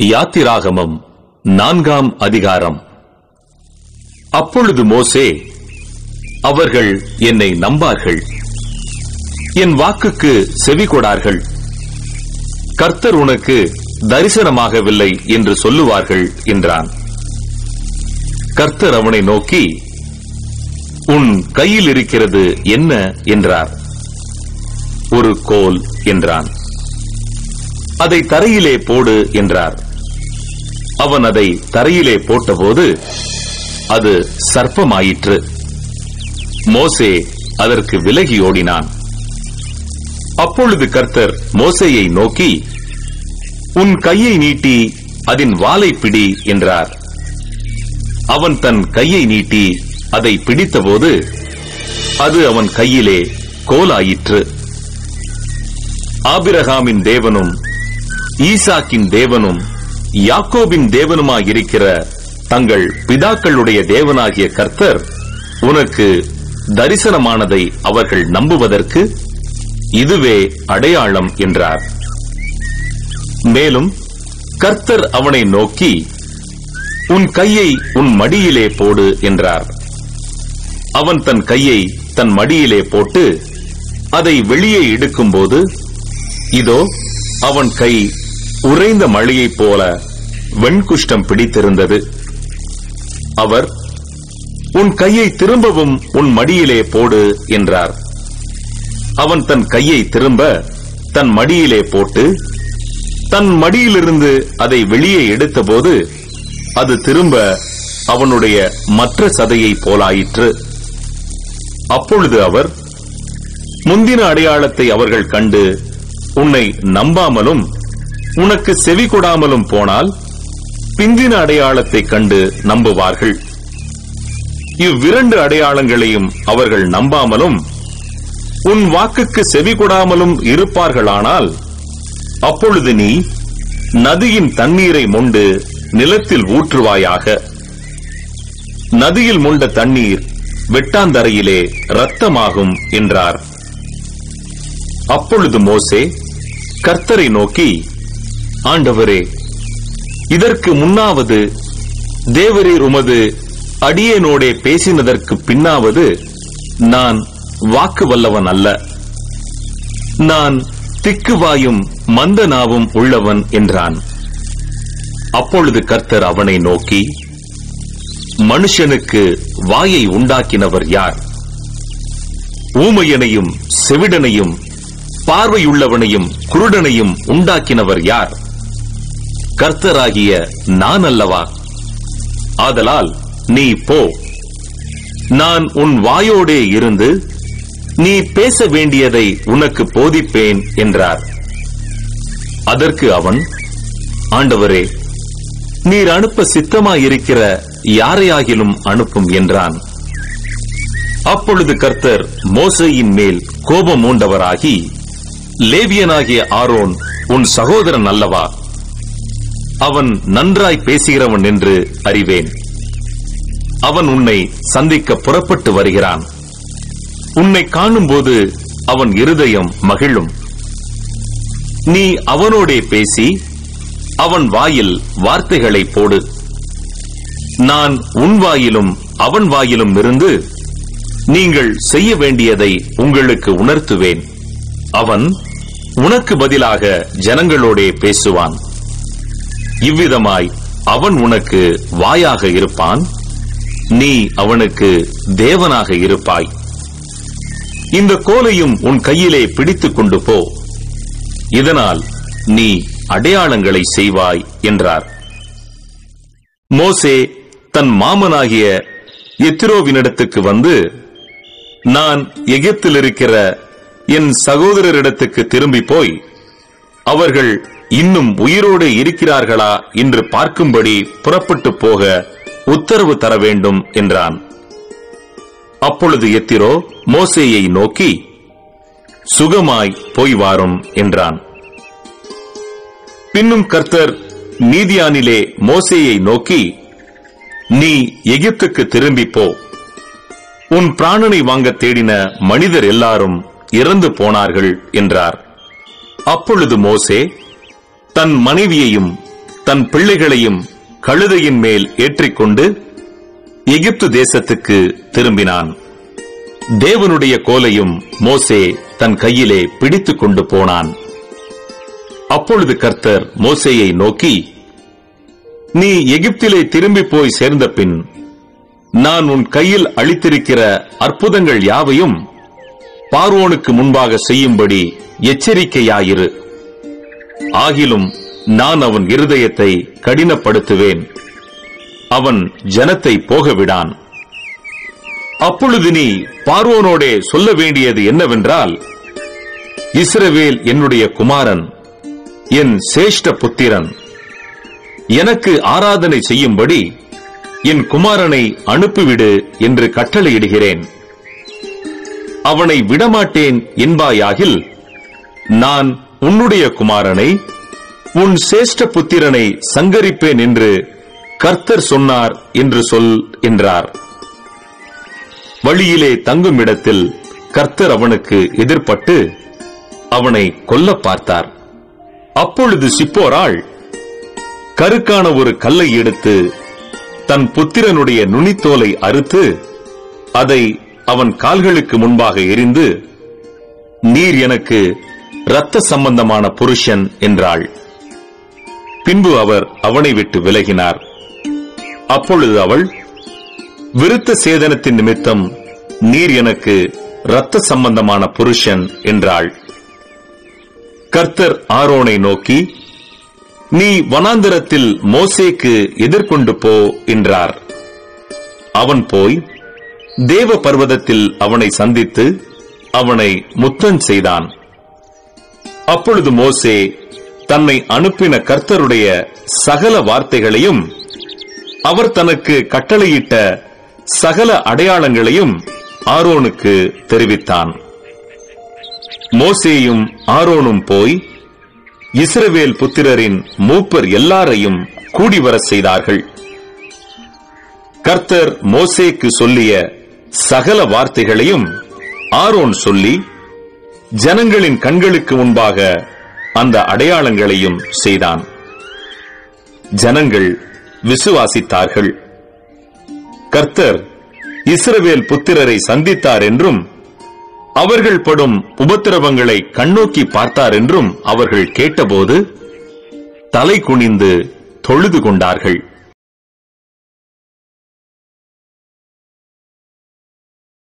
யாத்திராகமம் நான்காம் அதிகாரம் அப்பொழுது மோசே அவர்கள் என்னை நம்பார்கள் என் வாக்குக்கு செவி கொடார்கள் கர்த்தர் உனக்கு தரிசனமாகவில்லை என்று சொல்லுவார்கள் என்றான் கர்த்தர் அவனை நோக்கி உன் கையில் இருக்கிறது என்ன என்றார் ஒரு கோல் என்றான் அதை தரையிலே போடு என்றார் அவன் அதை தரையிலே போட்டபோது அது சர்ப்பமாயிற்று மோசே அதற்கு விலகி ஓடினான் அப்பொழுது கர்த்தர் மோசேயை நோக்கி உன் கையை நீட்டி அதன் வாலை பிடி என்றார் அவன் தன் கையை நீட்டி அதை பிடித்தபோது அது அவன் கையிலே கோலாயிற்று ஆபிரகாமின் தேவனும் ஈசாக்கின் தேவனும் யாக்கோபின் தேவனுமாயிருக்கிற தங்கள் பிதாக்களுடைய தேவனாகிய கர்த்தர் உனக்கு தரிசனமானதை அவர்கள் நம்புவதற்கு இதுவே அடையாளம் என்றார் மேலும் கர்த்தர் அவனை நோக்கி உன் கையை உன் மடியிலே போடு என்றார் அவன் தன் கையை தன் மடியிலே போட்டு அதை வெளியே எடுக்கும்போது இதோ அவன் கை உறைந்த மழையைப் போல வெண்குஷ்டம் பிடித்திருந்தது அவர் உன் கையை திரும்பவும் உன் மடியிலே போடு என்றார் அவன் தன் கையை திரும்ப தன் மடியிலே போட்டு தன் மடியிலிருந்து அதை வெளியே எடுத்தபோது அது திரும்ப அவனுடைய மற்ற சதையைப் போலாயிற்று அப்பொழுது அவர் முந்தின அடையாளத்தை அவர்கள் கண்டு உன்னை நம்பாமலும் உனக்கு செவி கொடாமலும் போனால் பிந்தின அடையாளத்தைக் கண்டு நம்புவார்கள் இவ்விரண்டு அடையாளங்களையும் அவர்கள் நம்பாமலும் உன் வாக்குக்கு செவி கொடாமலும் இருப்பார்களானால் அப்பொழுது நீ நதியின் தண்ணீரை மொண்டு நிலத்தில் ஊற்றுவாயாக நதியில் மொண்ட தண்ணீர் வெட்டாந்தரையிலே இரத்தமாகும் என்றார் அப்பொழுது மோசே கர்த்தரை நோக்கி ஆண்டவரே இதற்கு முன்னாவது தேவரீர் உமது அடியேனோடே பேசினதற்கு பின்னாவது நான் வாக்கு வல்லவன் அல்ல நான் திக்குவாயும் மந்த நாவும் உள்ளவன் என்றான் அப்பொழுது கர்த்தர் அவனை நோக்கி மனுஷனுக்கு வாயை உண்டாக்கினவர் யார் ஊமையனையும் செவிடனையும் பார்வையுள்ளவனையும் குருடனையும் உண்டாக்கினவர் யார் கர்த்தராகிய நான் அல்லவா ஆதலால் நீ போ நான் உன் வாயோடே இருந்து நீ பேச வேண்டியதை உனக்கு போதிப்பேன் என்றார் அதற்கு அவன் ஆண்டவரே நீர் அனுப்ப சித்தமாயிருக்கிற யாரையாகிலும் அனுப்பும் என்றான் அப்பொழுது கர்த்தர் மோசையின் மேல் கோபம் மூண்டவராகி லேவியனாகிய ஆரோன் உன் சகோதரன் அல்லவா அவன் நன்றாய் பேசுகிறவன் என்று அறிவேன் அவன் உன்னை சந்திக்க புறப்பட்டு வருகிறான் உன்னை காணும்போது அவன் இருதயம் மகிழும் நீ அவனோடே பேசி அவன் வாயில் வார்த்தைகளை போடு நான் உன் வாயிலும் அவன் வாயிலும் இருந்து நீங்கள் செய்ய வேண்டியதை உங்களுக்கு உணர்த்துவேன் அவன் உனக்கு பதிலாக ஜனங்களோடே பேசுவான் இவ்விதமாய் அவன் உனக்கு வாயாக இருப்பான் நீ அவனுக்கு தேவனாக இருப்பாய் இந்த கோலையும் உன் கையிலே பிடித்துக் கொண்டு போ இதனால் நீ அடையாளங்களை செய்வாய் என்றார் மோசே தன் மாமனாகிய எத்திரோவினிடத்துக்கு வந்து நான் எகிப்தில் இருக்கிற என் சகோதரரிடத்துக்கு திரும்பி போய் அவர்கள் இன்னும் உயிரோடு இருக்கிறார்களா என்று பார்க்கும்படி புறப்பட்டு போக உத்தரவு தர வேண்டும் என்றான் அப்பொழுது எத்திரோ மோசேயை நோக்கி சுகமாய் போய் வாரும் என்றான் பின்னும் கர்த்தர் மீதியானிலே மோசேயை நோக்கி நீ எகிப்துக்கு திரும்பி போ உன் பிராணனை வாங்க தேடின மனிதர் எல்லாரும் இறந்து போனார்கள் என்றார் அப்பொழுது மோசே தன் மனைவியையும் தன் பிள்ளைகளையும் கழுதையின் மேல் ஏற்றிக்கொண்டு எகிப்து தேசத்துக்கு திரும்பினான் தேவனுடைய கோலையும் மோசே தன் கையிலே பிடித்துக் கொண்டு போனான் அப்பொழுது கர்த்தர் மோசேயை நோக்கி நீ எகிப்திலே திரும்பி போய் சேர்ந்த பின் நான் உன் கையில் அளித்திருக்கிற அற்புதங்கள் யாவையும் பார்வோனுக்கு முன்பாக செய்யும்படி எச்சரிக்கையாயிரு ஆகிலும் நான் அவன் இருதயத்தை கடினப்படுத்துவேன் அவன் ஜனத்தை போகவிடான் அப்பொழுது நீ பார்வோனோடே சொல்ல வேண்டியது என்னவென்றால் இஸ்ரவேல் என்னுடைய குமாரன் என் சேஷ்ட புத்திரன் எனக்கு ஆராதனை செய்யும்படி என் குமாரனை அனுப்பிவிடு என்று கட்டளையிடுகிறேன் அவனை விடமாட்டேன் என்பாயாகில் நான் உன்னுடைய குமாரனை உன் சேஷ்ட புத்திரனை சங்கரிப்பேன் என்று கர்த்தர் சொன்னார் என்று சொல் என்றார் வழியிலே தங்கும் இடத்தில் கர்த்தர் அவனுக்கு எதிர்ப்பட்டு அவனை கொல்ல பார்த்தார் அப்பொழுது சிப்போராள் கருக்கான ஒரு கல்லை எடுத்து தன் புத்திரனுடைய நுனித்தோலை அறுத்து அதை அவன் கால்களுக்கு முன்பாக எரிந்து நீர் எனக்கு இரத்த சம்பந்தமான புருஷன் என்றாள் பின்பு அவர் அவனை விட்டு விலகினார் அப்பொழுது அவள் விருத்த சேதனத்தின் நிமித்தம் நீர் எனக்கு இரத்த சம்பந்தமான புருஷன் என்றாள் கர்த்தர் ஆரோனை நோக்கி நீ வனாந்தரத்தில் மோசேக்கு எதிர்கொண்டு போ என்றார் அவன் போய் தேவ பர்வதத்தில் அவனை சந்தித்து அவனை முத்தம் செய்தான் அப்பொழுது மோசே தன்னை அனுப்பின கர்த்தருடைய சகல வார்த்தைகளையும் அவர் தனக்கு கட்டளையிட்ட சகல அடையாளங்களையும் ஆரோனுக்கு தெரிவித்தான் மோசேயும் ஆரோனும் போய் இஸ்ரவேல் புத்திரரின் மூப்பர் எல்லாரையும் கூடி வரச் செய்தார்கள் கர்த்தர் மோசேக்கு சொல்லிய சகல வார்த்தைகளையும் ஆரோன் சொல்லி ஜனங்களின் கண்களுக்கு முன்பாக அந்த அடையாளங்களையும் செய்தான் ஜனங்கள் விசுவாசித்தார்கள் கர்த்தர் இஸ்ரவேல் புத்திரரை சந்தித்தார் என்றும் அவர்கள் படும் உபத்திரவங்களை கண்ணோக்கி பார்த்தார் என்றும் அவர்கள் கேட்டபோது தலை குனிந்து தொழுது கொண்டார்கள்